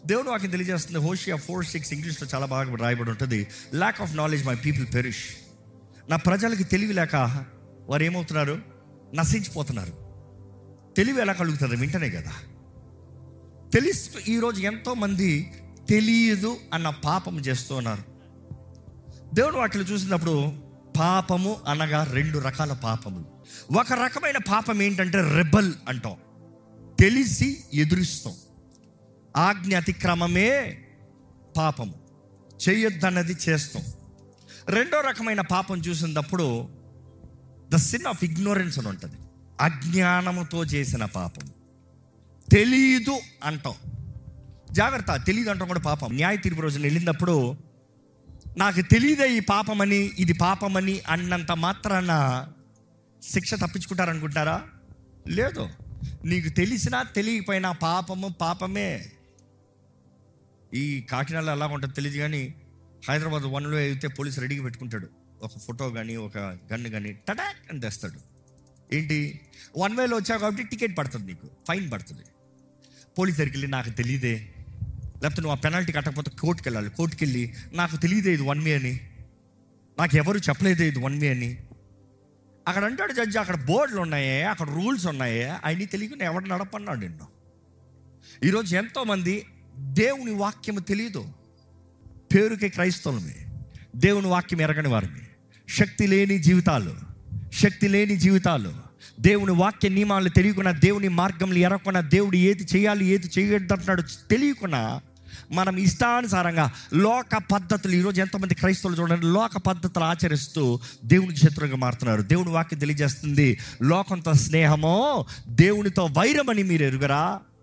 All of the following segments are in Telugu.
దేవుడు వాకి తెలియజేస్తుంది హోషియా ఫోర్ సిక్స్ ఇంగ్లీష్లో చాలా బాగా రాయబడి ఉంటుంది lack of knowledge my people perish నా ప్రజలకి తెలివి లేక వారు ఏమవుతున్నారు నశించిపోతున్నారు తెలివి ఎలా కలుగుతుంది వింటనే కదా తెలుసు ఈరోజు ఎంతోమంది తెలియదు అన్న పాపం చేస్తూ ఉన్నారు దేవుడు వాటిని చూసినప్పుడు పాపము అనగా రెండు రకాల పాపములు ఒక రకమైన పాపం ఏంటంటే రెబల్ అంటాం తెలిసి ఎదురిస్తాం ఆజ్ఞ అతిక్రమమే పాపము చేయొద్దన్నది చేస్తాం రెండో రకమైన పాపం చూసినప్పుడు ద సిన్ ఆఫ్ ఇగ్నోరెన్స్ అని ఉంటుంది అజ్ఞానముతో చేసిన పాపం తెలీదు అంటాం జాగ్రత్త తెలియదు అంటాం కూడా పాపం న్యాయ తీర్పు రోజున వెళ్ళినప్పుడు నాకు తెలియదే ఈ పాపమని ఇది పాపమని అన్నంత మాత్రాన శిక్ష తప్పించుకుంటారనుకుంటారా లేదు నీకు తెలిసినా తెలియకపోయినా పాపము పాపమే ఈ కాకినాడలో ఎలా ఉంటుందో తెలియదు కానీ హైదరాబాద్ వన్లో అయితే పోలీసు రెడీగా పెట్టుకుంటాడు ఒక ఫోటో కానీ ఒక గన్ను కానీ టటాక్ అని తెస్తాడు ఏంటి వన్ వేలో వచ్చావు కాబట్టి టికెట్ పడుతుంది నీకు ఫైన్ పడుతుంది పోలీస్ దగ్గరికి వెళ్ళి నాకు తెలియదే లేకపోతే నువ్వు ఆ పెనాల్టీ కట్టకపోతే కోర్టుకి వెళ్ళాలి కోర్టుకి వెళ్ళి నాకు తెలియదే ఇది వన్ వే అని నాకు ఎవరు చెప్పలేదే ఇది వన్ వే అని అక్కడ అంటాడు జడ్జి అక్కడ బోర్డులు ఉన్నాయే అక్కడ రూల్స్ ఉన్నాయే అవన్నీ తెలియకుండా ఎవడు నడపన్నాడు నిన్ను ఈరోజు ఎంతోమంది దేవుని వాక్యము తెలియదు పేరుకే క్రైస్తవులమే దేవుని వాక్యం ఎరగని వారిని శక్తి లేని జీవితాలు శక్తి లేని జీవితాలు దేవుని వాక్య నియమాలు తెలియకుండా దేవుని మార్గంలో ఎరగకుండా దేవుడు ఏది చేయాలి ఏది చేయొద్దు అంటున్నాడు తెలియకుండా మనం ఇష్టానుసారంగా లోక పద్ధతులు ఈరోజు ఎంతమంది క్రైస్తవులు చూడండి లోక పద్ధతులు ఆచరిస్తూ దేవునికి శత్రువుగా మారుతున్నారు దేవుని వాక్యం తెలియజేస్తుంది లోకంతో స్నేహమో దేవునితో వైరమని మీరు ఎరుగరా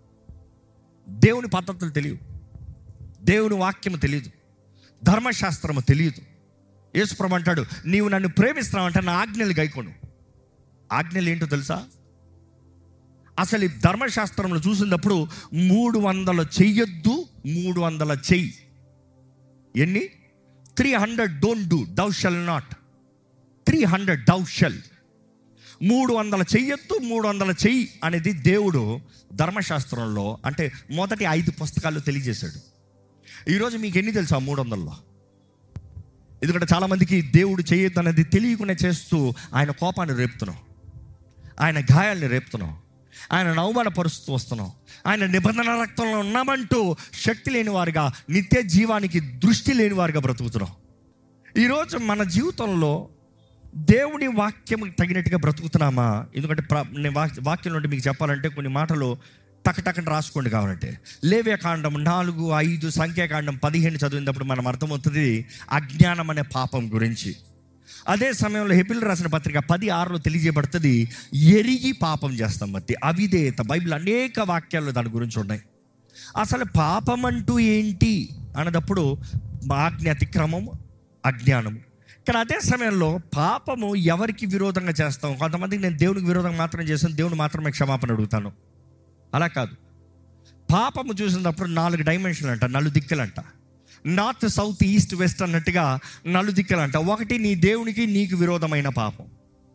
దేవుని పద్ధతులు తెలియవు దేవుని వాక్యము తెలియదు ధర్మశాస్త్రము తెలియదు యేసుప్రభు అంటాడు నీవు నన్ను ప్రేమిస్తున్నావు అంటే నా ఆజ్ఞలు గైకోను ఆజ్ఞలు ఏంటో తెలుసా అసలు ఈ ధర్మశాస్త్రంలో చూసినప్పుడు మూడు వందల చెయ్యొద్దు మూడు వందల చెయ్యి ఎన్ని three hundred don't do thou shalt not three hundred thou shalt మూడు వందల చెయ్యొద్దు మూడు వందల చెయ్యి అనేది దేవుడు ధర్మశాస్త్రంలో అంటే మొదటి ఐదు పుస్తకాలు తెలియజేశాడు ఈరోజు మీకు ఎన్ని తెలుసా మూడు వందల్లో ఎందుకంటే చాలామందికి దేవుడు చేయొద్దు అనేది తెలియకుండా చేస్తూ ఆయన కోపాన్ని రేపుతున్నాం ఆయన గాయాల్ని రేపుతున్నాం ఆయన అవమానపరుస్తూ వస్తున్నాం ఆయన నిబంధన రక్తంలో ఉన్నామంటూ శక్తి లేని వారిగా నిత్య జీవానికి దృష్టి లేని వారిగా బ్రతుకుతున్నాం ఈరోజు మన జీవితంలో దేవుని వాక్యం తగినట్టుగా బ్రతుకుతున్నామా ఎందుకంటే ప్ర- నేను వాక్- వాక్యం నుండి మీకు చెప్పాలంటే కొన్ని మాటలు టకటకని రాసుకోండి కావాలంటే లేవ్య కాండం నాలుగు ఐదు సంఖ్యాకాండం పదిహేను చదివినప్పుడు మనం అర్థమవుతుంది అజ్ఞానం అనే పాపం గురించి అదే సమయంలో హెపిల్ రాసిన పత్రిక పది ఆరులో తెలియజేయబడుతుంది ఎరిగి పాపం చేస్తాం బట్టి అవిధేయత బైబిల్ అనేక వాక్యాలు దాని గురించి ఉన్నాయి అసలు పాపం అంటూ ఏంటి అన్నదప్పుడు ఆజ్ఞ అతిక్రమం అజ్ఞానం కానీ అదే సమయంలో పాపము ఎవరికి విరోధంగా చేస్తాం కొంతమందికి నేను దేవునికి విరోధంగా మాత్రం చేస్తాను దేవుని మాత్రమే క్షమాపణ అడుగుతాను అలా కాదు పాపము చూసినప్పుడు నాలుగు డైమెన్షన్లు అంట నలు దిక్కులంట నార్త్ సౌత్ ఈస్ట్ వెస్ట్ అన్నట్టుగా నలు దిక్కులంట ఒకటి నీ దేవునికి నీకు విరోధమైన పాపం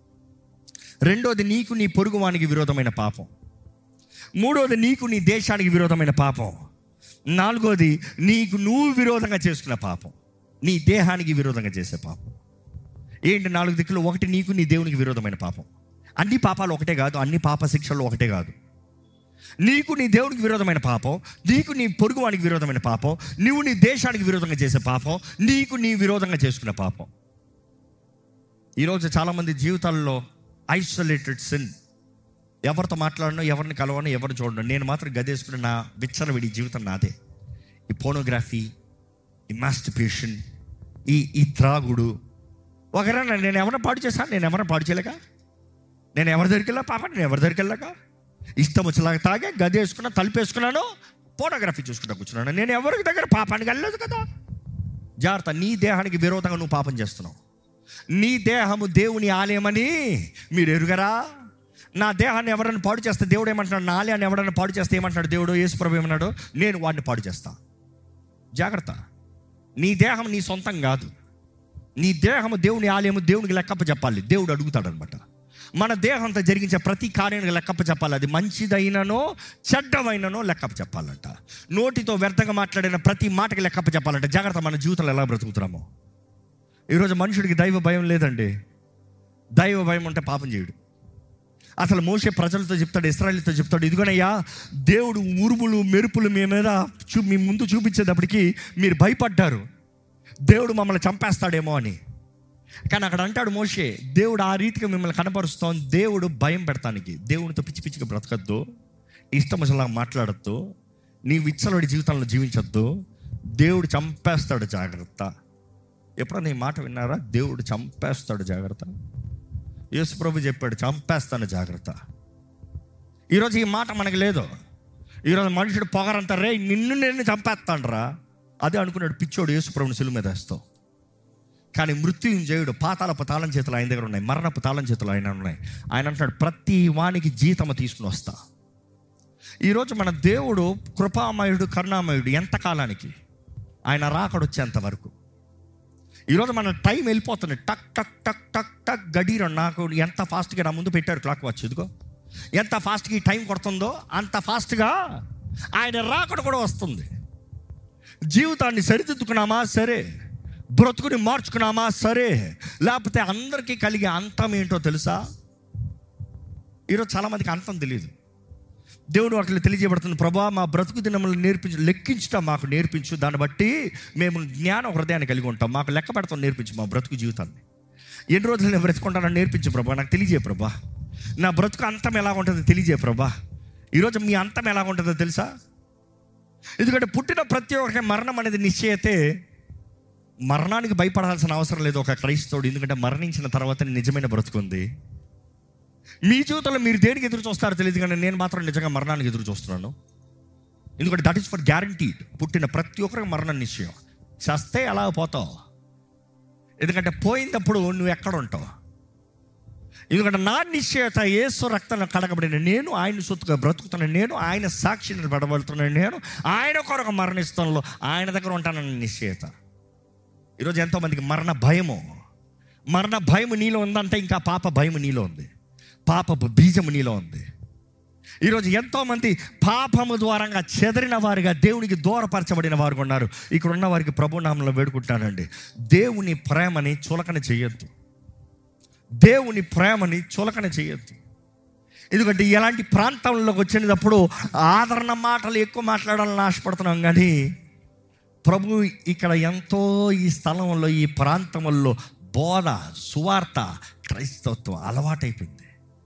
రెండోది నీకు నీ పొరుగువానికి విరోధమైన పాపం మూడోది నీకు నీ దేశానికి విరోధమైన పాపం నాలుగోది నీకు నువ్వు విరోధంగా చేసుకున్న పాపం నీ దేహానికి విరోధంగా చేసే పాపం ఏంటి నాలుగు దిక్కులు ఒకటి నీకు నీ దేవునికి విరోధమైన పాపం అన్ని పాపాలు ఒకటే కాదు అన్ని పాప శిక్షలు ఒకటే కాదు నీకు నీ దేవునికి విరోధమైన పాపం నీకు నీ పొరుగువానికి విరోధమైన పాపం నువ్వు నీ దేశానికి విరోధంగా చేసే పాపం నీకు నీ విరోధంగా చేసుకునే పాపం ఈరోజు చాలామంది జీవితాల్లో ఐసోలేటెడ్ సిన్ ఎవరితో మాట్లాడను ఎవరిని కలవను ఎవరిని చూడను నేను మాత్రం గదేసుకుని నా విచ్చలవిడి జీవితం నాదే ఈ పోనోగ్రఫీ ఈ మాస్టిపేషన్ ఈ ఈ త్రాగుడు ఒకరైనా నేను ఎవరైనా పాడు చేశాను నేను ఎవరైనా పాడు చేయలేక నేను ఎవరి దగ్గరికి వెళ్ళా పాప నేను ఎవరి దగ్గరికి వెళ్ళాక ఇష్టం వచ్చేలాగా తాగే గది వేసుకున్నా తలుపు వేసుకున్నాను ఫోటోగ్రఫీ చూసుకుంటా కూర్చున్నాను నేను ఎవరికి దగ్గర పాపానికి వెళ్ళలేదు కదా జాగ్రత్త నీ దేహానికి విరోధంగా నువ్వు పాపం చేస్తున్నావు నీ దేహము దేవుని ఆలయమని మీరు ఎరుగరా నా దేహాన్ని ఎవరైనా పాడు చేస్తే దేవుడు ఏమంటున్నాడు నా ఆలయాన్ని ఎవరైనా పాడు చేస్తే ఏమంటున్నాడు దేవుడు యేసుప్రభు ఏమన్నాడు నేను వాడిని పాడు చేస్తా జాగ్రత్త నీ దేహం నీ సొంతం కాదు నీ దేహము దేవుని ఆలయము దేవునికి లెక్కప్ప చెప్పాలి దేవుడు అడుగుతాడు అనమాట మన దేహంతో జరిగించే ప్రతి కార్యానికి లెక్కప్ప చెప్పాలి అది మంచిదైననో చెడ్డమైననో లెక్కప్ప చెప్పాలంట నోటితో వ్యర్థంగా మాట్లాడిన ప్రతి మాటకి లెక్కప్ప చెప్పాలంట జాగ్రత్త మన జీవితంలో ఎలా బ్రతుకుతున్నామో ఈరోజు మనుషుడికి దైవ భయం లేదండి దైవ భయం ఉంటే పాపం చేయడు అసలు మోసే ప్రజలతో చెప్తాడు ఇస్రాయలీతో చెప్తాడు ఇదిగోనయ్యా దేవుడు ఉరుములు మెరుపులు మీ మీద చూ మీ ముందు చూపించేటప్పటికి మీరు భయపడ్డారు దేవుడు మమ్మల్ని చంపేస్తాడేమో అని కానీ అక్కడ అంటాడు మోషే దేవుడు ఆ రీతిగా మిమ్మల్ని కనపరుస్తాం దేవుడు భయం పెడతానికి దేవునితో పిచ్చి పిచ్చిగా బ్రతకద్దు ఇష్టం అసలు మాట్లాడద్దు నీ విచ్చలడి జీవితంలో జీవించొద్దు దేవుడు చంపేస్తాడు జాగ్రత్త ఎప్పుడన్నా ఈ మాట విన్నారా దేవుడు చంపేస్తాడు జాగ్రత్త యేసు ప్రభు చెప్పాడు చంపేస్తాను జాగ్రత్త ఈరోజు ఈ మాట మనకు లేదు ఈరోజు మనుషుడు పొగరంతా రే నిన్ను నేను చంపేస్తానరా అదే అనుకున్నాడు పిచ్చోడు యేసు ప్రభుని సిలువ మీద వేస్తావు కానీ మృత్యుంజయుడు పాతాలపు తాళం చేతులు ఆయన దగ్గర ఉన్నాయి మరణపు తాళం చేతులు ఆయన ఉన్నాయి ఆయన అంటున్నాడు ప్రతి వానికి జీతము తీసుకుని వస్తా ఈరోజు మన దేవుడు కృపామయుడు కరుణామయుడు ఎంత కాలానికి ఆయన రాకడొచ్చేంత వరకు ఈరోజు మన టైం వెళ్ళిపోతుంది టక్ టక్ టక్ టక్ టక్ గడీరం నాకు ఎంత ఫాస్ట్గా నా ముందు పెట్టారు క్లాక్ వాచ్ ఇదిగో ఎంత ఫాస్ట్గా ఈ టైం కొడుతుందో అంత ఫాస్ట్గా ఆయన రాకడ కూడా వస్తుంది జీవితాన్ని సరిదిద్దుకున్నామా సరే బ్రతుకుని మార్చుకున్నామా సరే లేకపోతే అందరికీ కలిగే అంతం ఏంటో తెలుసా ఈరోజు చాలామందికి అంతం తెలియదు దేవుడు అట్లా తెలియజేయబడుతుంది ప్రభా మా బ్రతుకు దినములు నేర్పించు లెక్కించటం మాకు నేర్పించు దాన్ని బట్టి మేము జ్ఞాన హృదయాన్ని కలిగి ఉంటాం మాకు లెక్క పెడతాం నేర్పించు మా బ్రతుకు జీవితాన్ని ఎన్ని రోజులు నేను బ్రతుకుంటానో నేర్పించు ప్రభా నాకు తెలియజే ప్రభా నా బ్రతుకు అంతం ఎలా ఉంటుందో తెలియజే ప్రభా ఈరోజు మీ అంతం ఎలా ఉంటుందో తెలుసా ఎందుకంటే పుట్టిన ప్రతి ఒక్కరికి మరణం అనేది నిశ్చయతే మరణానికి భయపడాల్సిన అవసరం లేదు ఒక క్రైస్తవుడు ఎందుకంటే మరణించిన తర్వాత నిజమైన బ్రతుకుంది మీ జీవితంలో మీరు దేనికి ఎదురు చూస్తారో తెలియదు కానీ నేను మాత్రం నిజంగా మరణానికి ఎదురు చూస్తున్నాను ఎందుకంటే దట్ ఈస్ ఫర్ గ్యారంటీడ్ పుట్టిన ప్రతి ఒక్కరికి మరణం నిశ్చయం చస్తే ఎలా పోతావు ఎందుకంటే పోయినప్పుడు నువ్వు ఎక్కడ ఉంటావు ఎందుకంటే నా నిశ్చయత ఏసు రక్తం కడగబడిన నేను ఆయన సొత్తుగా బ్రతుకుతున్న నేను ఆయన సాక్షిని పడబడుతున్న నేను ఆయన కొరకు మరణిస్తానులో ఆయన దగ్గర ఉంటానన్న నిశ్చయత ఈరోజు ఎంతోమందికి మరణ భయము మరణ భయము నీలో ఉందంటే ఇంకా పాప భయము నీలో ఉంది పాపపు బీజము నీలో ఉంది ఈరోజు ఎంతోమంది పాపము ద్వారంగా చెదరిన వారిగా దేవునికి దూరపరచబడిన వారు ఉన్నారు ఇక్కడ ఉన్న వారికి ప్రభునామంలో వేడుకుంటానండి దేవుని ప్రేమని చులకన చేయొద్దు దేవుని ప్రేమని చులకన చేయొద్దు ఎందుకంటే ఎలాంటి ప్రాంతంలోకి వచ్చినప్పుడు ఆదరణ మాటలు ఎక్కువ మాట్లాడాలని ఆశపడుతున్నాం కానీ ప్రభు ఇక్కడ ఎంతో ఈ స్థలంలో ఈ ప్రాంతంలో బోధ సువార్త క్రైస్తవత్వం అలవాటైపోయింది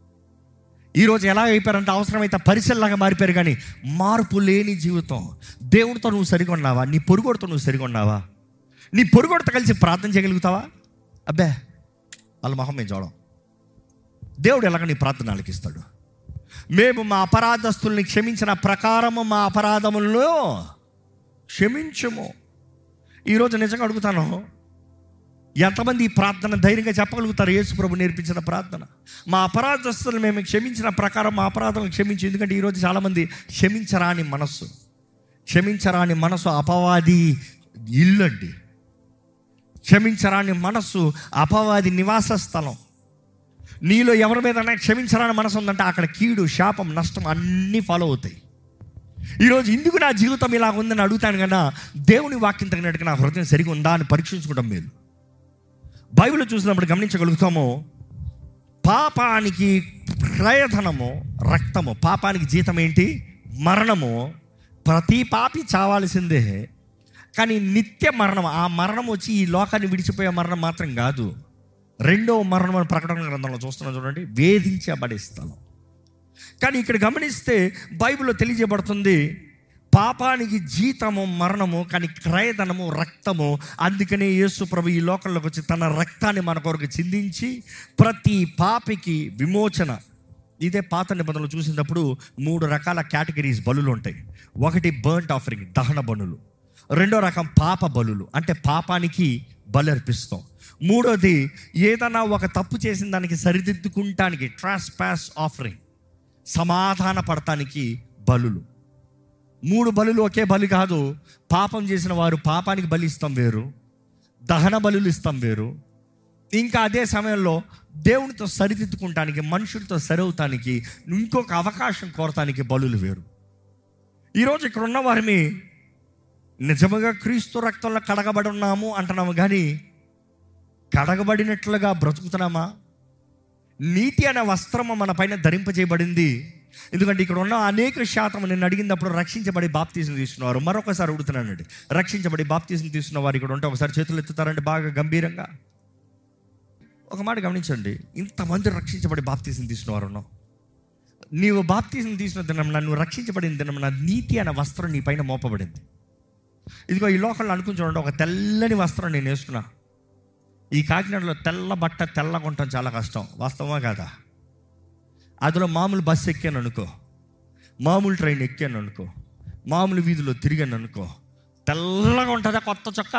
ఈరోజు ఎలా అయిపోయారంటే అవసరమైతే పరిశీలనగా మారిపోయారు కానీ మార్పు లేని జీవితం దేవుడితో నువ్వు సరిగా ఉన్నావా నీ పొరుగోడితో నువ్వు సరిగా ఉన్నావా నీ పొరుగోడితో కలిసి ప్రార్థన చేయగలుగుతావా అబ్బే వాళ్ళ మొహం మేము చూడం దేవుడు ఎలాగ నీ ప్రార్థన ఆలకిస్తాడు మేము మా అపరాధస్తుల్ని క్షమించిన ప్రకారము మా అపరాధములను క్షమించము ఈరోజు నిజంగా అడుగుతాను ఎంతమంది ఈ ప్రార్థన ధైర్యంగా చెప్పగలుగుతారు యేసు ప్రభు నేర్పించిన ప్రార్థన మా అపరాధస్తులు మేము క్షమించిన ప్రకారం మా అపరాధం క్షమించి ఎందుకంటే ఈరోజు చాలామంది క్షమించరాని మనస్సు క్షమించరాని మనసు అపవాది ఇల్లు అండి క్షమించరాని మనస్సు అపవాది నివాస స్థలం నీలో ఎవరి మీద క్షమించరాని మనసు ఉందంటే అక్కడ కీడు శాపం నష్టం అన్నీ ఫాలో అవుతాయి ఈరోజు ఎందుకు నా జీవితం ఇలా ఉందని అడుగుతాను కన్నా దేవుని వాక్యం తగినట్టుగా నా హృదయం సరిగా ఉందా అని పరీక్షించుకోవడం మేలు బైబిల్ చూసినప్పుడు గమనించగలుగుతాము పాపానికి ప్రయధనము రక్తము పాపానికి జీతం ఏంటి మరణము ప్రతి పాపి చావాల్సిందే కానీ నిత్య మరణం ఆ మరణం వచ్చి ఈ లోకాన్ని విడిచిపోయే మరణం మాత్రం కాదు రెండో మరణం అని ప్రకటన గ్రంథంలో చూస్తున్నాం చూడండి వేధించబడే స్థలం కానీ ఇక్కడ గమనిస్తే బైబిల్లో తెలియజేయబడుతుంది పాపానికి జీతము మరణము కానీ క్రయధనము రక్తము అందుకనే యేసు ప్రభు ఈ లోకంలోకి వచ్చి తన రక్తాన్ని మన కొరకు చిందించి ప్రతి పాపికి విమోచన ఇదే పాత నిబంధనలు చూసినప్పుడు మూడు రకాల కేటగిరీస్ బలులు ఉంటాయి ఒకటి బర్ంట్ ఆఫరింగ్ దహన బలులు రెండో రకం పాప బలులు అంటే పాపానికి బలి అర్పిస్తాం మూడోది ఏదైనా ఒక తప్పు చేసిన దానికి సరిదిద్దుకుంటానికి ట్రాస్ పాస్ ఆఫరింగ్ సమాధాన పడటానికి బలులు మూడు బలులు ఒకే బలి కాదు పాపం చేసిన వారు పాపానికి బలి ఇస్తాం వేరు దహన బలులు ఇస్తాం వేరు ఇంకా అదే సమయంలో దేవునితో సరిదిద్దుకుంటానికి మనుషులతో సరవుతానికి ఇంకొక అవకాశం కోరటానికి బలులు వేరు ఈరోజు ఇక్కడ ఉన్న వారిని నిజముగా క్రీస్తు రక్తంలో కడగబడి ఉన్నాము అంటున్నాము కానీ కడగబడినట్లుగా బ్రతుకుతున్నామా నీతి అనే వస్త్రము మన పైన ధరింపజేయబడింది ఎందుకంటే ఇక్కడ ఉన్న అనేక శాతం నేను అడిగినప్పుడు రక్షించబడి బాప్తీసం తీసుకున్నారు మరొకసారి అడుగుతున్నానండి రక్షించబడి బాప్తీసం తీసుకున్న వారు ఇక్కడ ఉంటే ఒకసారి చేతులు ఎత్తుతారంటే బాగా గంభీరంగా ఒక మాట గమనించండి ఇంతమంది రక్షించబడి బాప్తీసం తీసుకున్న వారు ఉన్నాం నీవు బాప్తీసం తీసుకున్న దినం నన్ను రక్షించబడిన దినం నా నీతి అనే వస్త్రం నీ పైన మోపబడింది ఇదిగో ఈ లోకంలో అనుకుని చూడండి ఒక తెల్లని వస్త్రం నేను వేసుకున్నా ఈ కాకినాడలో తెల్ల బట్ట తెల్లగా ఉండటం చాలా కష్టం వాస్తవమా కాదా అందులో మామూలు బస్సు ఎక్కాను అనుకో మామూలు ట్రైన్ ఎక్కాను అనుకో మామూలు వీధిలో తిరిగాను అనుకో తెల్లగా ఉంటుందా కొత్త చొక్క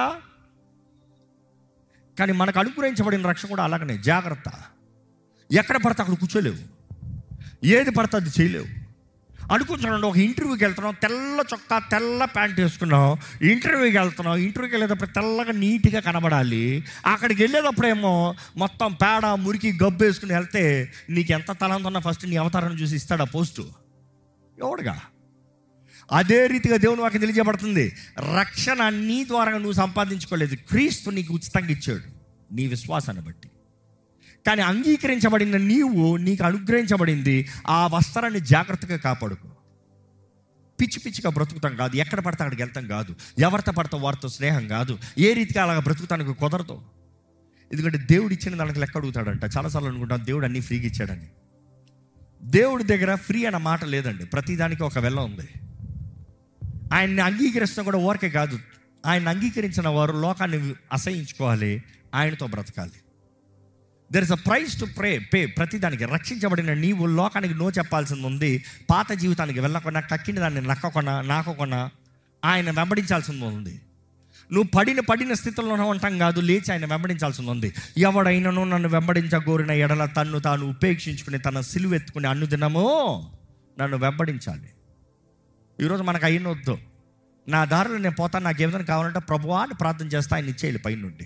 కానీ మనకు అనుగ్రహించబడిన రక్షణ కూడా అలాగనే జాగ్రత్త ఎక్కడ పడితే అక్కడ కూర్చోలేవు ఏది పడితే అది చేయలేవు అనుకుంటున్నాడు ఒక ఇంటర్వ్యూకి వెళ్తున్నాం తెల్ల చొక్కా తెల్ల ప్యాంట్ వేసుకున్నాం ఇంటర్వ్యూకి వెళ్తున్నాం ఇంటర్వ్యూకి వెళ్ళేటప్పుడు తెల్లగా నీట్గా కనబడాలి అక్కడికి వెళ్ళేటప్పుడేమో మొత్తం పేడ మురికి గబ్బు వేసుకుని వెళ్తే నీకు ఎంత తలంత ఉన్నా ఫస్ట్ నీ అవతారం చూసి ఇస్తాడా పోస్టు ఎవడుగా అదే రీతిగా దేవుని వాకి తెలియజేయబడుతుంది రక్షణ నీ ద్వారా నువ్వు సంపాదించుకోలేదు క్రీస్తు నీకు ఉచితంగా ఇచ్చాడు నీ విశ్వాసాన్ని బట్టి కానీ అంగీకరించబడిన నీవు నీకు అనుగ్రహించబడింది ఆ వస్త్రాన్ని జాగ్రత్తగా కాపాడుకో పిచ్చి పిచ్చిగా బ్రతుకుతాం కాదు ఎక్కడ పడితే అక్కడికి వెళ్తాం కాదు ఎవరితో పడితే వారితో స్నేహం కాదు ఏ రీతిగా అలాగ బ్రతుకుతానికి కుదరదు ఎందుకంటే దేవుడు ఇచ్చిన దానికి లెక్క అడుగుతాడంట చాలాసార్లు అనుకుంటాం దేవుడు అన్నీ ఫ్రీగా ఇచ్చాడని దేవుడి దగ్గర ఫ్రీ అన్న మాట లేదండి ప్రతిదానికి ఒక వెళ్ళ ఉంది ఆయన్ని అంగీకరిస్తున్న కూడా ఓరకే కాదు ఆయన అంగీకరించిన వారు లోకాన్ని అసహించుకోవాలి ఆయనతో బ్రతకాలి there is a price to pray pay ప్రతిదానికి రక్షించబడిన నీవు లోకానికి నో చెప్పాల్సింది ఉంది పాత జీవితానికి వెళ్ళకుండా కక్కిన దాన్ని నక్కకుండా నాకకుండా ఆయన వెంబడించాల్సింది ఉంది నువ్వు పడిన పడిన స్థితిలో ఉంటాం కాదు లేచి ఆయన వెంబడించాల్సింది ఉంది ఎవడైనాను నన్ను వెంబడించగోరిన ఎడల తన్ను తాను ఉపేక్షించుకుని తన సిలువెత్తుకుని అన్ను దినమో నన్ను వెంబడించాలి ఈరోజు మనకు అయిన వద్దు నా దారిలో నేను పోతాను నాకు ఏమైనా కావాలంటే ప్రభువా అని ప్రార్థన చేస్తా ఆయన ఇచ్చేయాలి పైనుండి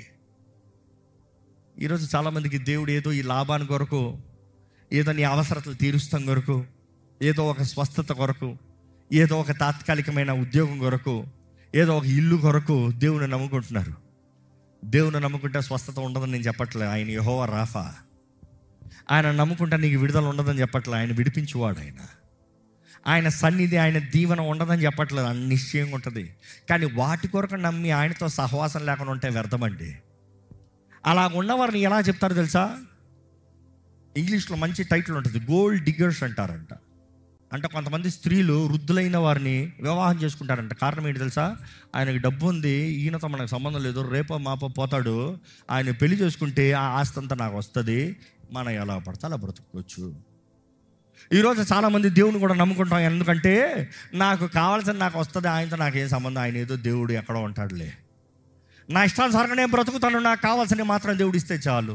ఈరోజు చాలామందికి దేవుడు ఏదో ఈ లాభాన్ని కొరకు ఏదో నీ అవసరతలు తీరుస్తాం కొరకు ఏదో ఒక స్వస్థత కొరకు ఏదో ఒక తాత్కాలికమైన ఉద్యోగం కొరకు ఏదో ఒక ఇల్లు కొరకు దేవుని నమ్ముకుంటున్నారు దేవుని నమ్ముకుంటే స్వస్థత ఉండదని నేను చెప్పట్లే ఆయన యహోవా రాఫా ఆయన నమ్ముకుంటే నీకు విడుదల ఉండదని చెప్పట్లే ఆయన విడిపించువాడు ఆయన ఆయన సన్నిధి ఆయన దీవెన ఉండదని చెప్పట్లేదు అన్ని నిశ్చయంగా ఉంటుంది కానీ వాటి కొరకు నమ్మి ఆయనతో సహవాసం లేకుండా ఉంటే వ్యర్థమండి అలా ఉన్నవారిని ఎలా చెప్తారో తెలుసా ఇంగ్లీష్లో మంచి టైటిల్ ఉంటుంది గోల్డ్ డిగ్గర్స్ అంటారంట అంటే కొంతమంది స్త్రీలు వృద్ధులైన వారిని వివాహం చేసుకుంటారంట కారణం ఏంటి తెలుసా ఆయనకి డబ్బు ఉంది ఈయనతో మనకు సంబంధం లేదు రేపో మాపో పోతాడు ఆయన పెళ్లి చేసుకుంటే ఆ ఆస్తి అంతా నాకు వస్తుంది మనం ఎలా పడితే అలా బ్రతుకోవచ్చు ఈరోజు చాలామంది దేవుని కూడా నమ్ముకుంటాం ఎందుకంటే నాకు కావాల్సిన నాకు వస్తుంది ఆయనతో నాకేం సంబంధం ఆయన ఏదో దేవుడు ఎక్కడో ఉంటాడులే నా ఇష్టానుసారంగా నేను బ్రతుకుతాను నాకు కావాల్సినవి మాత్రం దేవుడు ఇస్తే చాలు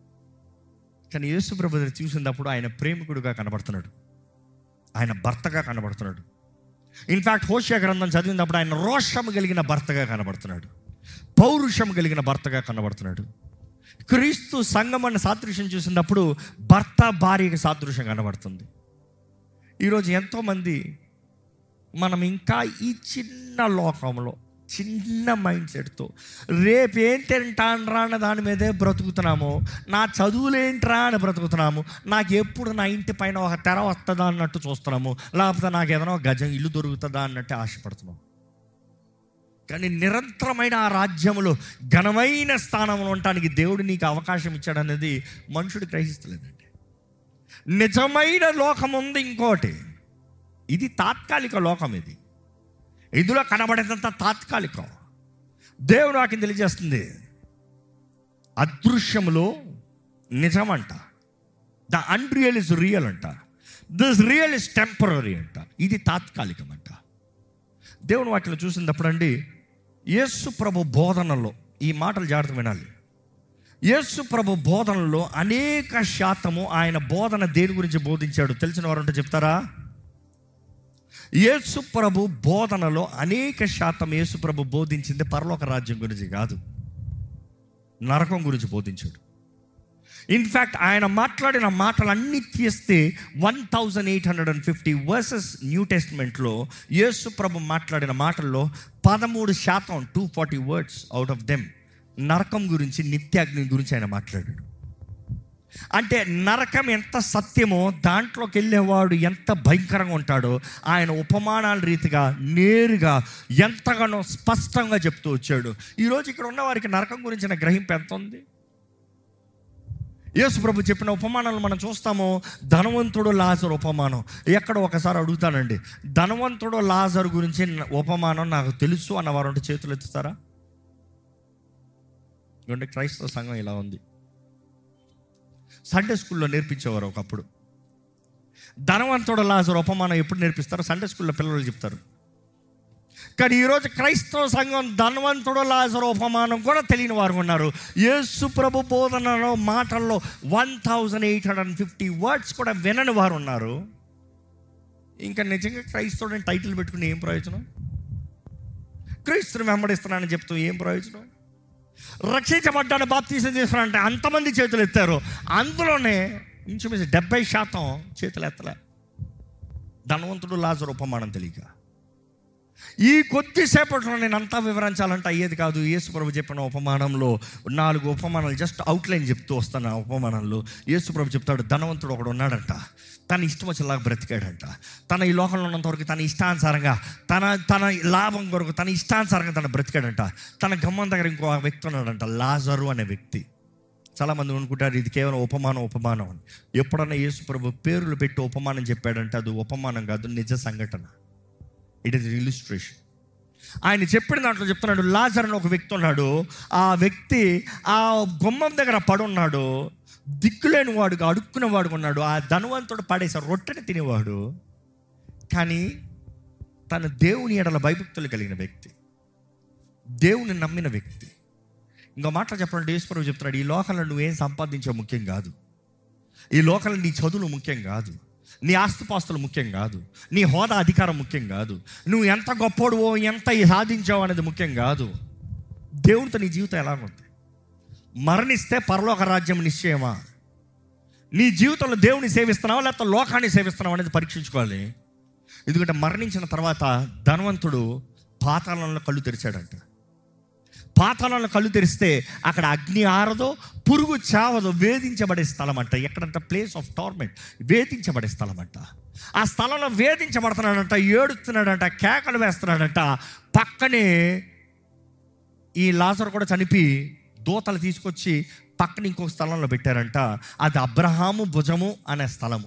కానీ యేసు ప్రభు చూసినప్పుడు ఆయన ప్రేమికుడుగా కనబడుతున్నాడు ఆయన భర్తగా కనబడుతున్నాడు ఇన్ఫ్యాక్ట్ హోషియా గ్రంథం చదివినప్పుడు ఆయన రోషం కలిగిన భర్తగా కనబడుతున్నాడు పౌరుషం కలిగిన భర్తగా కనబడుతున్నాడు క్రీస్తు సంగమన్న సాదృశ్యం చూసినప్పుడు భర్త భార్యకి సాదృశ్యం కనబడుతుంది ఈరోజు ఎంతోమంది మనం ఇంకా ఈ చిన్న లోకంలో చిన్న మైండ్ సెట్తో రేపేం తింటానరా అన్న దాని మీదే బ్రతుకుతున్నాము నా చదువులేంట్రా అని బ్రతుకుతున్నాము నాకు ఎప్పుడు నా ఇంటి పైన ఒక తెర వస్తుందా అన్నట్టు చూస్తున్నాము లేకపోతే నాకు ఏదైనా ఒక గజం ఇల్లు దొరుకుతుందా అన్నట్టు ఆశపడుతున్నాం కానీ నిరంతరమైన ఆ రాజ్యములో ఘనమైన స్థానంలో ఉండటానికి దేవుడు నీకు అవకాశం ఇచ్చాడనేది మనుషుడు గ్రహిస్తలేదండి నిజమైన లోకం ఉంది ఇంకోటి ఇది తాత్కాలిక లోకం ఇది ఇందులో కనబడేదంత తాత్కాలికం దేవుడు నాకు తెలియజేస్తుంది అదృశ్యములో నిజమంట ద అన్రియల్ ఇస్ రియల్ అంట దిస్ రియల్ ఇస్ టెంపరీ అంట ఇది తాత్కాలికం అంట దేవుని వాటిలో చూసినప్పుడు అండి యేసు ప్రభు బోధనలో ఈ మాటలు జాగ్రత్త వినాలి యేసు ప్రభు బోధనలో అనేక శాతము ఆయన బోధన దేని గురించి బోధించాడు తెలిసిన వారు ఉంటే చెప్తారా యేసు ప్రభు బోధనలో అనేక శాతం యేసు ప్రభు బోధించింది పరలోక రాజ్యం గురించి కాదు నరకం గురించి బోధించాడు ఇన్ఫ్యాక్ట్ ఆయన మాట్లాడిన మాటలన్నీ తీస్తే one thousand eight hundred and fifty verses new టెస్ట్మెంట్లో యేసు ప్రభు మాట్లాడిన మాటల్లో పదమూడు శాతం two forty words out of them నరకం గురించి నిత్యాగ్ని గురించి ఆయన మాట్లాడాడు అంటే నరకం ఎంత సత్యమో దాంట్లోకి వెళ్ళేవాడు ఎంత భయంకరంగా ఉంటాడో ఆయన ఉపమానాల రీతిగా నేరుగా ఎంతగానో స్పష్టంగా చెప్తూ వచ్చాడు ఈరోజు ఇక్కడ ఉన్న వారికి నరకం గురించిన గ్రహింపు ఎంత ఉంది యేసు ప్రభు చెప్పిన ఉపమానాలు మనం చూస్తాము ధనవంతుడు లాజర్ ఉపమానం ఎక్కడ ఒకసారి అడుగుతానండి ధనవంతుడు లాజర్ గురించి ఉపమానం నాకు తెలుసు అన్నవారు ఉంటే చేతులు ఎత్తుతారా ఎందుకంటే క్రైస్తవ సంఘం ఇలా ఉంది సండే స్కూల్లో నేర్పించేవారు ఒకప్పుడు ధనవంతుడు లాజర్ ఉపమానం ఎప్పుడు నేర్పిస్తారో సండే స్కూల్లో పిల్లలు చెప్తారు కానీ ఈరోజు క్రైస్తవ సంఘం ధనవంతుడు లాజర్ ఉపమానం కూడా తెలియని వారు ఉన్నారు యేసు ప్రభు బోధనలో మాటల్లో one thousand eight hundred and fifty words కూడా వినని వారు ఉన్నారు ఇంకా నిజంగా క్రైస్తవుడిని టైటిల్ పెట్టుకుని ఏం ప్రయోజనం క్రీస్తుని వెంబడిస్తున్నానని చెప్తూ ఏం ప్రయోజనం రక్షించబడ్డాను బాప్తీసం చేస్తున్నానంటే అంతమంది చేతులు ఎత్తారు అందులోనే ఇంచుమించు డెబ్బై శాతం చేతులు ఎత్తలే ధనవంతుడు లాజర్ ఉపమానం తెలియక ఈ కొద్దిసేపట్లో నేను అంతా వివరించాలంటే అయ్యేది కాదు యేసు ప్రభు చెప్పిన ఉపమానంలో నాలుగు ఉపమానాలు జస్ట్ అవుట్లైన్ చెప్తూ వస్తాను ఆ ఉపమానంలో యేసు ప్రభు చెప్తాడు ధనవంతుడు ఒకడు ఉన్నాడంట తన ఇష్టం వచ్చేలాగా బ్రతికాడంట తన ఈ లోకంలో ఉన్నంత వరకు తన ఇష్టానుసారంగా తన తన లాభం కొరకు తన ఇష్టానుసారంగా తన బ్రతికాడంట తన గమ్మం దగ్గర ఇంకో వ్యక్తి ఉన్నాడంట లాజరు అనే వ్యక్తి చాలామంది అనుకుంటారు ఇది కేవలం ఉపమానం ఉపమానం అని ఎప్పుడన్నా యేసు ప్రభు పేర్లు పెట్టి ఉపమానం చెప్పాడంటే అది ఉపమానం కాదు నిజ సంఘటన ఇట్ ఇస్ ఇలిస్ట్రేషన్ ఆయన చెప్పిన దాంట్లో చెప్తున్నాడు లాజర్ అని ఒక వ్యక్తి ఉన్నాడు ఆ వ్యక్తి ఆ గుమ్మం దగ్గర పడున్నాడు దిక్కులేని వాడుగా అడుక్కునే వాడుగా ఉన్నాడు ఆ ధనవంతుడు పడేసే రొట్టెని తినేవాడు కానీ తన దేవుని ఎడల భయభక్తులు కలిగిన వ్యక్తి దేవుని నమ్మిన వ్యక్తి ఇంకో మాట చెప్పండి ఈశ్వరుడు చెప్తున్నాడు ఈ లోకంలో నువ్వేం సంపాదించే ముఖ్యం కాదు ఈ లోకంలో నీ చదువులు ముఖ్యం కాదు నీ ఆస్తిపాస్తులు ముఖ్యం కాదు నీ హోదా అధికారం ముఖ్యం కాదు నువ్వు ఎంత గొప్పోడువో ఎంత సాధించావు అనేది ముఖ్యం కాదు దేవుడితో నీ జీవితం ఎలా ఉంది మరణిస్తే పరలోక రాజ్యం నిశ్చయమా నీ జీవితంలో దేవుని సేవిస్తున్నావా లేకపోతే లోకాన్ని సేవిస్తున్నావా అనేది పరీక్షించుకోవాలి ఎందుకంటే మరణించిన తర్వాత ధనవంతుడు పాతాళంలో కళ్ళు తెరిచాడంట పాతాళంలో కళ్ళు తెరిస్తే అక్కడ అగ్ని ఆరదో పురుగు చావదో వేధించబడే స్థలం అంట ఎక్కడంట ప్లేస్ ఆఫ్ టార్మెంట్ వేధించబడే స్థలం అంట ఆ స్థలంలో వేధించబడుతున్నాడంట ఏడుస్తున్నాడంట కేకలు వేస్తున్నాడంట పక్కనే ఈ లాజర్ కూడా చనిపి దూతలు తీసుకొచ్చి పక్కన ఇంకొక స్థలంలో పెట్టారంట అది అబ్రహాము భుజము అనే స్థలము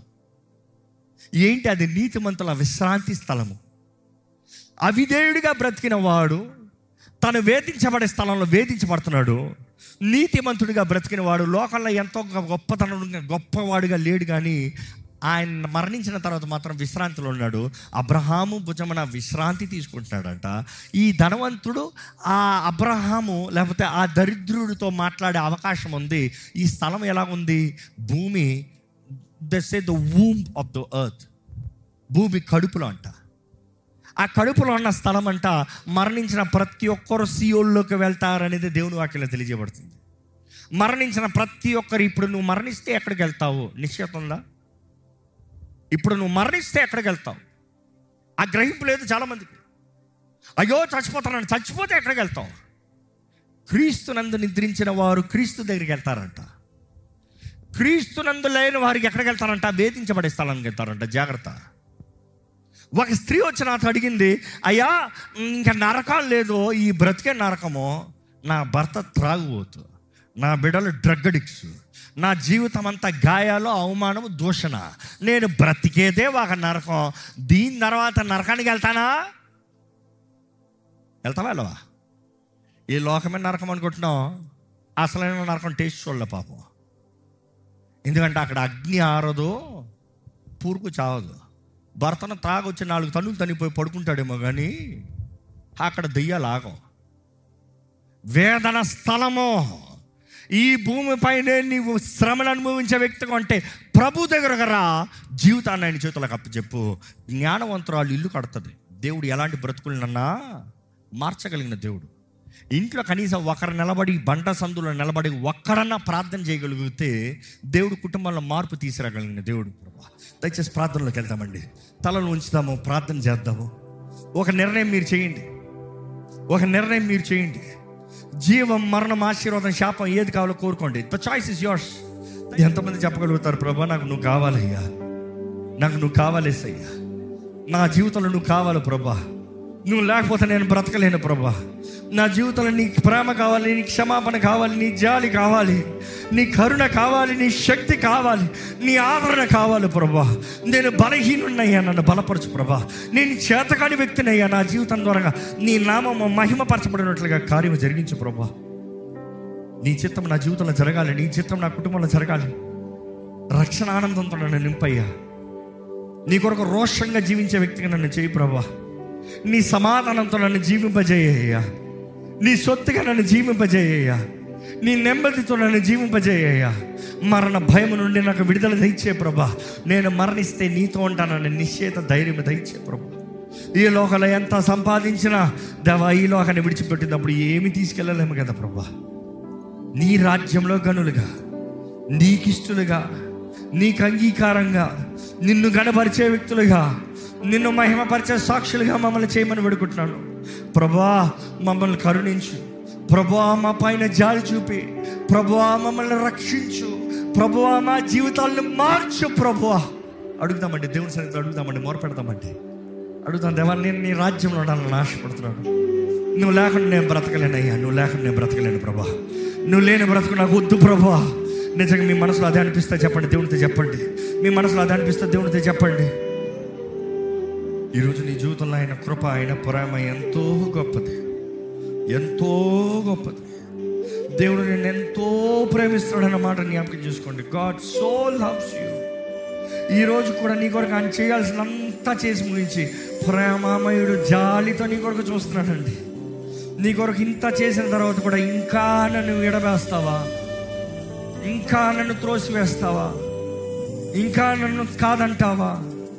ఏంటి అది నీతిమంతుల విశ్రాంతి స్థలము అవిధేయుడిగా బ్రతికిన వాడు తను వేధించబడే స్థలంలో వేధించబడుతున్నాడు నీతిమంతుడిగా బ్రతికిన వాడు లోకంలో ఎంతో గొప్పతనం గొప్పవాడిగా లేడు కానీ ఆయన మరణించిన తర్వాత మాత్రం విశ్రాంతిలో ఉన్నాడు అబ్రహాము భుజమున విశ్రాంతి తీసుకుంటున్నాడంట ఈ ధనవంతుడు ఆ అబ్రహాము లేకపోతే ఆ దరిద్రుడితో మాట్లాడే అవకాశం ఉంది ఈ స్థలం ఎలా ఉంది భూమి they say the womb of the earth భూమి కడుపులో అంట ఆ కడుపులో ఉన్న స్థలం అంట మరణించిన ప్రతి ఒక్కరు సియోల్లోకి వెళ్తారనేది దేవుని వాక్యంలో తెలియజేయబడుతుంది మరణించిన ప్రతి ఒక్కరు ఇప్పుడు నువ్వు మరణిస్తే ఎక్కడికి వెళ్తావు నిశ్చయత ఉందా ఇప్పుడు నువ్వు మరణిస్తే ఎక్కడికి వెళ్తావు ఆ గ్రహింపు లేదు చాలామందికి అయ్యో చచ్చిపోతానని చచ్చిపోతే ఎక్కడికి వెళ్తావు క్రీస్తునందు నిద్రించిన వారు క్రీస్తు దగ్గరికి వెళ్తారంట క్రీస్తునందు లేని వారికి ఎక్కడికి వెళ్తారంట వేధించబడే స్థలానికి వెళ్తారంట జాగ్రత్త ఒక స్త్రీ వచ్చి నాతో అడిగింది అయ్యా ఇంకా నరకం లేదు ఈ బ్రతికే నరకము నా భర్త త్రాగుబోతు నా బిడ్డలు డ్రగ్ అడిక్ట్స్ నా జీవితం అంతా గాయాలు అవమానము దూషణ నేను బ్రతికేదే ఒక నరకం దీని తర్వాత నరకానికి వెళ్తానా వెళ్తావా వెళ్ళవా ఈ లోకమే నరకం అనుకుంటున్నాం అసలైన నరకం టేస్ట్ చూడలే పాపం ఎందుకంటే అక్కడ అగ్ని ఆరదు పూరుకు చావదు భర్తను తాగొచ్చి నాలుగు తన్నులు తనిపోయి పడుకుంటాడేమో కానీ అక్కడ దెయ్యాలు ఆగం వేదన స్థలము ఈ భూమిపైనే నీవు శ్రమను అనుభవించే వ్యక్తిగా అంటే ప్రభు దగ్గరకు రా జీవితాన్ని ఆయన చేతులకు అప్పచెప్పు జ్ఞానవంతురాలు ఇల్లు కడుతుంది దేవుడు ఎలాంటి బ్రతుకులనన్నా మార్చగలిగిన దేవుడు ఇంట్లో కనీసం ఒకరు నిలబడి బంట సందులో నిలబడి ఒక్కడన్నా ప్రార్థన చేయగలిగితే దేవుడు కుటుంబంలో మార్పు తీసుకురాగలిగిన దేవుడు ప్రభా దయచేసి ప్రార్థనలోకి వెళ్తామండి తలలు ఉంచుతాము ప్రార్థన చేద్దాము ఒక నిర్ణయం మీరు చేయండి ఒక నిర్ణయం మీరు చేయండి జీవం మరణం ఆశీర్వాదం శాపం ఏది కావాలో కోరుకోండి ద చాయిస్ ఇస్ యోర్స్ ఎంతమంది చెప్పగలుగుతారు ప్రభా నాకు నువ్వు కావాలయ్యా నాకు నువ్వు కావాలేసయ్యా నా జీవితంలో నువ్వు కావాలి ప్రభా నువ్వు లేకపోతే నేను బ్రతకలేను ప్రభా నా జీవితంలో నీ ప్రేమ కావాలి నీ క్షమాపణ కావాలి నీ జాలి కావాలి నీ కరుణ కావాలి నీ శక్తి కావాలి నీ ఆదరణ కావాలి ప్రభా నేను బలహీనున్నయ్యా నన్ను బలపరచు ప్రభా నేను చేతకాని వ్యక్తినయ్యా నా జీవితం ద్వారా నీ నామము మహిమపరచబడినట్లుగా కార్యం జరిగించు ప్రభా నీ చిత్తం నా జీవితంలో జరగాలి నీ చిత్తం నా కుటుంబంలో జరగాలి రక్షణ ఆనందంతో నన్ను నింపయ్యా నీ కొరకు రోషంగా జీవించే వ్యక్తిగా నన్ను చేయి ప్రభా నీ సమాధానంతో నన్ను జీవింపజేయ్యా నీ సొత్తుగా నన్ను జీవింపజేయ్యా నీ నెమ్మదితో నన్ను జీవింపజేయ్యా మరణ భయం నుండి నాకు విడుదల దయచే ప్రభా నేను మరణిస్తే నీతో ఉంటానని నిశ్చేత ధైర్యం దయచే ప్రభా ఈ లోకంలో ఎంత సంపాదించినా దేవా ఈ లోకాన్ని విడిచిపెట్టినప్పుడు ఏమి తీసుకెళ్ళలేము కదా ప్రభా నీ రాజ్యంలో గనులుగా నీకిష్టులుగా నీకు అంగీకారంగా నిన్ను గణపరిచే వ్యక్తులుగా నిన్ను మహిమపరిచే సాక్షులుగా మమ్మల్ని చేయమని వేడుకుంటున్నాను ప్రభా మమ్మల్ని కరుణించు ప్రభా మా పైన జాలి చూపి ప్రభా మమ్మల్ని రక్షించు ప్రభువా మా జీవితాలను మార్చు ప్రభువా అడుగుతామండి దేవుని సన్నిధిలో అడుగుతామండి మొరపెడతామండి అడుగుతాను దేవా నేను నీ రాజ్యంలో ఉండాలని ఆశపడుతున్నాను నువ్వు లేకుండా నేను బ్రతకలేనయ్యా నువ్వు లేకుండా నేను బ్రతకలేను ప్రభా నువ్వు లేని బ్రతకు నాకు వద్దు ప్రభా నిజంగా మీ మనసులో అదే అనిపిస్తే చెప్పండి దేవునితో చెప్పండి మీ మనసులో అదే అనిపిస్తే దేవునితో చెప్పండి ఈరోజు నీ జీవితంలో ఆయన కృప ఆయన ప్రేమ ఎంతో గొప్పది ఎంతో గొప్పది దేవుడు నేను ఎంతో ప్రేమిస్తున్నాడు అన్నమాట జ్ఞాపకం చేసుకోండి గాడ్ సో లవ్స్ యూ ఈ రోజు కూడా నీ కొరకు ఆయన చేయాల్సినంతా చేసి ముగించి ప్రేమామయుడు జాలితో నీ కొరకు చూస్తున్నాడండి నీ కొరకు ఇంత చేసిన తర్వాత కూడా ఇంకా నన్ను ఎడవేస్తావా ఇంకా నన్ను త్రోసివేస్తావా ఇంకా నన్ను కాదంటావా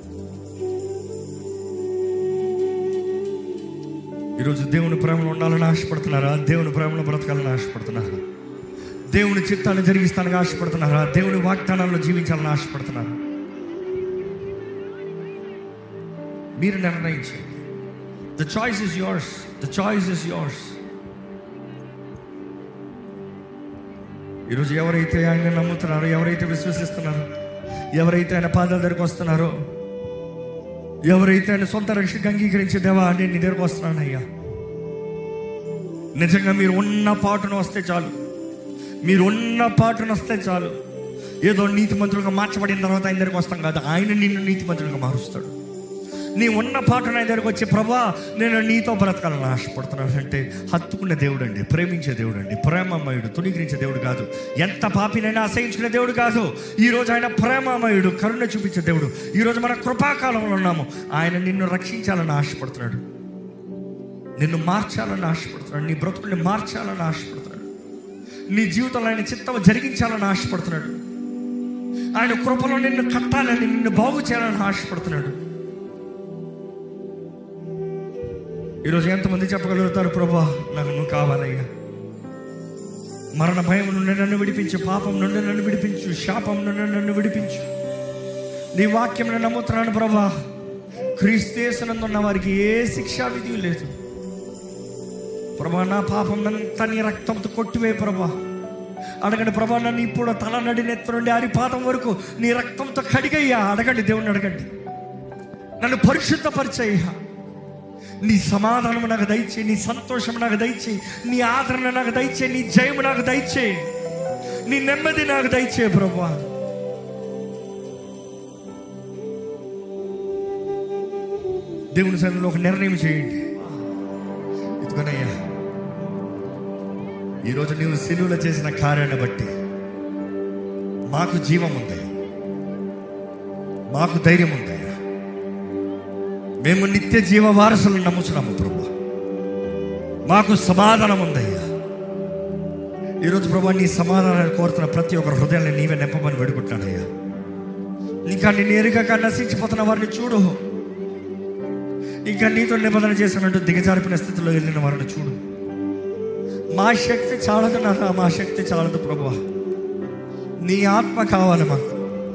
ఈరోజు దేవుని ప్రేమలో ఉండాలని ఆశపడుతున్నారా దేవుని ప్రేమలో బ్రతకాలని ఆశపడుతున్నారా దేవుని చిత్తాన్ని జరిగిస్తానికి ఆశపడుతున్నారా దేవుని వాగ్దానాల్లో జీవించాలని ఆశపడుతున్నారా మీరు నిర్ణయించండి the choice is yours the choice is yours ఈరోజు ఎవరైతే ఆయన నమ్ముతున్నారో ఎవరైతే విశ్వసిస్తున్నారో ఎవరైతే ఆయన పాదాల దగ్గరకు వస్తున్నారో ఎవరైతే ఆయన సొంత రక్షకు అంగీకరించే దేవా నేను నీ దగ్గరకు వస్తున్నానయ్యా నిజంగా మీరు ఉన్న పాటును వస్తే చాలు మీరు ఉన్న పాటును వస్తే చాలు ఏదో నీతి మంత్రులుగా మార్చబడిన తర్వాత ఆయన దగ్గరకు వస్తాం కాదు ఆయన నిన్ను నీతి మంత్రులుగా మారుస్తాడు నీ ఉన్న పాటను ఆయన దగ్గరకు వచ్చి ప్రభా నేను నీతో బ్రతకాలని ఆశపడుతున్నాను అంటే హత్తుకునే దేవుడు అండి ప్రేమించే దేవుడు అండి ప్రేమమయుడు తుణీకరించే దేవుడు కాదు ఎంత పాపినైనా అసహించుకునే దేవుడు కాదు ఈరోజు ఆయన ప్రేమమయుడు కరుణ చూపించే దేవుడు ఈరోజు మన కృపాకాలంలో ఉన్నాము ఆయన నిన్ను రక్షించాలని ఆశపడుతున్నాడు నిన్ను మార్చాలని ఆశపడుతున్నాడు నీ బ్రతుకుని మార్చాలని ఆశపడుతున్నాడు నీ జీవితంలో ఆయన చిత్తం జరిగించాలని ఆశపడుతున్నాడు ఆయన కృపలో నిన్ను కట్టాలని నిన్ను బాగు చేయాలని ఆశపడుతున్నాడు ఈరోజు ఎంతమంది చెప్పగలుగుతారు ప్రభా నాకు నువ్వు కావాలయ్యా మరణ భయం నుండి నన్ను విడిపించు పాపం నుండి నన్ను విడిపించు శాపం నుండి నన్ను విడిపించు నీ వాక్యం నమ్ముతున్నాను ప్రభా క్రీస్తేసనందున్న వారికి ఏ శిక్షా విధి లేదు ప్రభా నా పాపం అంతా నీ రక్తంతో కొట్టివే ప్రభా అడగండి ప్రభా నన్ను ఇప్పుడు తల నడి నెత్త నుండి అరిపాదం వరకు నీ రక్తంతో కడిగయ్యా అడగండి దేవుణ్ణి అడగండి నన్ను పరిశుద్ధపరిచయ్యా నీ సమాధానం నాకు దయచే నీ సంతోషం నాకు దయచే నీ ఆదరణ నాకు దయచే నీ జయము నాకు దయచే నీ నెమ్మది నాకు దయచే ప్రభా దేవుని సన్నిధిలో ఒక నిర్ణయం చేయండి ఇదిగోనయ్యా ఈరోజు నీవు సిలువలో చేసిన కార్యాన్ని బట్టి మాకు జీవం ఉందయ్యా మాకు ధైర్యం ఉందయ్యా మేము నిత్య జీవ వారసులను నమ్ముచున్నాము ప్రభు మాకు సమాధానం ఉందయ్యా ఈరోజు ప్రభా నీ సమాధానాన్ని కోరుతున్న ప్రతి ఒక్కరు హృదయాన్ని నీవే నింపమని వేడుకుంటున్నాడయ్యా ఇంకా నిన్ను ఎరుగక నశించిపోతున్న వారిని చూడు ఇంకా నీతో నిబంధన చేసినట్టు దిగజారిపిన స్థితిలో వెళ్ళిన వారిని చూడు మా శక్తి చాలదు నాన్న మా శక్తి చాలదు ప్రభా నీ ఆత్మ కావాలి మాకు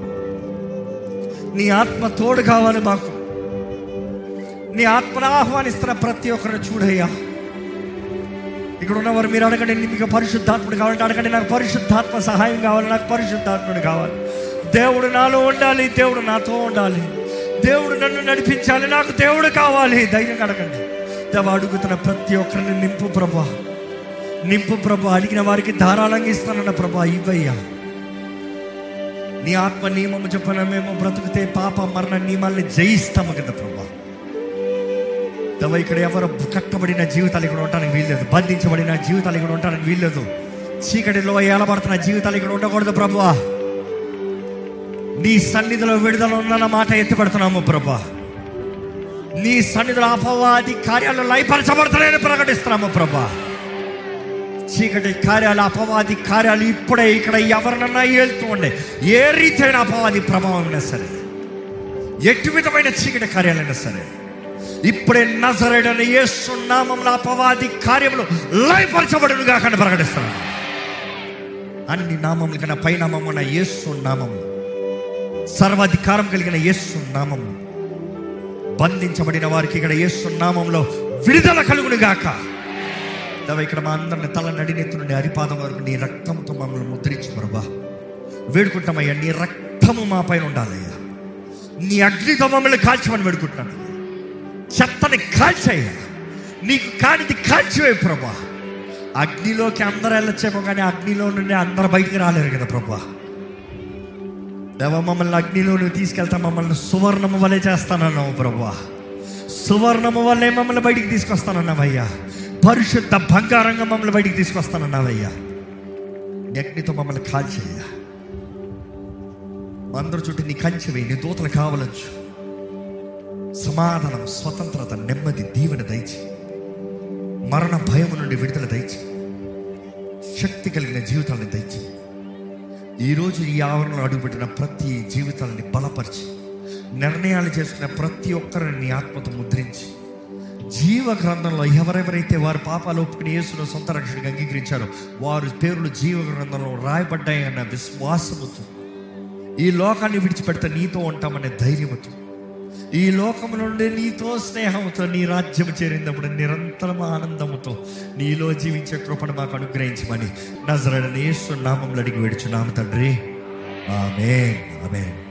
నీ ఆత్మ తోడు కావాలి మాకు నీ ఆత్మను ఆహ్వానిస్తున్న ప్రతి ఒక్కరిని చూడయ్యా ఇక్కడ ఉన్నవారు మీరు అడగండి మీకు పరిశుద్ధాత్ముడు కావాలంటే అడగండి నాకు పరిశుద్ధాత్మ సహాయం కావాలి నాకు పరిశుద్ధాత్ముడు కావాలి దేవుడు నాలో ఉండాలి దేవుడు నాతో ఉండాలి దేవుడు నన్ను నడిపించాలి నాకు దేవుడు కావాలి ధైర్యంగా అడగండి దేవ అడుగుతున్న ప్రతి ఒక్కరిని నింపు ప్రభా నింపు ప్రభా అడిగిన వారికి ధారాళంగా ఇస్తానన్న ప్రభా ఇవ్వయ్యా నీ ఆత్మ నియమము చెప్పిన మేము బ్రతుకుతే పాప మరణ నియమాల్ని జయిస్తాము కదా ప్రభా దవ ఇక్కడ ఎవరు కట్టబడిన జీవితాలు ఇక్కడ ఉండడానికి వీల్లేదు బంధించబడిన జీవితాలు ఇక్కడ ఉండడానికి వీల్లేదు చీకటిలో ఏలబడుతున్న జీవితాలు ఇక్కడ ఉండకూడదు ప్రభువా నీ సన్నిధిలో విడుదల ఉందన్న మాట ఎత్తిపెడుతున్నాము ప్రభా నీ సన్నిధిలో అపవాది కార్యాలు లయపరచబడుతున్నాయని ప్రకటిస్తున్నాము ప్రభా చీకటి కార్యాలు అపవాది కార్యాలు ఇప్పుడే ఇక్కడ ఎవరినన్నా ఏలుతూ ఉండే ఏ రీతైన అపవాది ప్రభావం అయినా సరే ఎటు విధమైన చీకటి కార్యాలైనా సరే ఇప్పుడే నజరేడని నామంలో అపవాది కార్యములు లయపరచబడును కాకుండా ప్రకటిస్తున్నాను అన్ని నామముల కన్నా పై నామమున యేసు నామము సర్వాధికారం కలిగిన యేసు నామము బంధించబడిన వారికి ఇక్కడ యేసు నామంలో విడుదల కలుగును గాక దవ ఇక్కడ మా అందరిని తల నడినెత్తు నుండి అరిపాదం వరకు నీ రక్తంతో మమ్మల్ని ముద్రించు ప్రభా వేడుకుంటామయ్యా నీ రక్తము మా పైన ఉండాలయ్యా నీ అగ్నితో మమ్మల్ని కాల్చమని వేడుకుంటున్నాను చెత్తని కాల్చయ్యా నీకు కానిది కాల్చివే ప్రభా అగ్నిలోకి అందరూ వెళ్ళొచ్చేమో కానీ అగ్నిలో నుండి అందరు బయటికి రాలేరు కదా ప్రభా దేవ మమ్మల్ని అగ్నిలో నువ్వు తీసుకెళ్తా మమ్మల్ని సువర్ణము వలె చేస్తానన్నావు ప్రభా సువర్ణము వల్లే మమ్మల్ని బయటికి తీసుకొస్తానన్నావయ్యా పరిశుద్ధ బంగారంగా మమ్మల్ని బయటికి తీసుకొస్తానన్నావయ్యా నీ అగ్నితో మమ్మల్ని కాల్చేయ్యా అందరి చుట్టూ నీ కంచెవి నీ దూతలు కావలచ్చు సమాధానం స్వతంత్రత నెమ్మది దీవెన దయచి మరణ భయము నుండి విడుదల దయచి శక్తి కలిగిన జీవితాలను దయచి ఈరోజు ఈ ఆవరణలో అడుగుపెట్టిన ప్రతి జీవితాలని బలపరిచి నిర్ణయాలు చేసుకున్న ప్రతి ఒక్కరిని నీ ఆత్మతో ముద్రించి జీవ గ్రంథంలో ఎవరెవరైతే వారి పాపాలు ఒప్పుకుని యేసును సొంత రక్షణగా అంగీకరించారో వారి పేర్లు జీవ గ్రంథంలో రాయబడ్డాయి అన్న విశ్వాసముతో ఈ లోకాన్ని విడిచిపెడితే నీతో ఉంటామనే ధైర్యముతో ఈ లోకము నుండి నీతో స్నేహంతో నీ రాజ్యం చేరినప్పుడు నిరంతరం ఆనందముతో నీలో జీవించే కృపను మాకు అనుగ్రహించమని నజరడని యేసు నామంలో అడిగి వేడుచున్నాము తండ్రి ఆమె ఆమె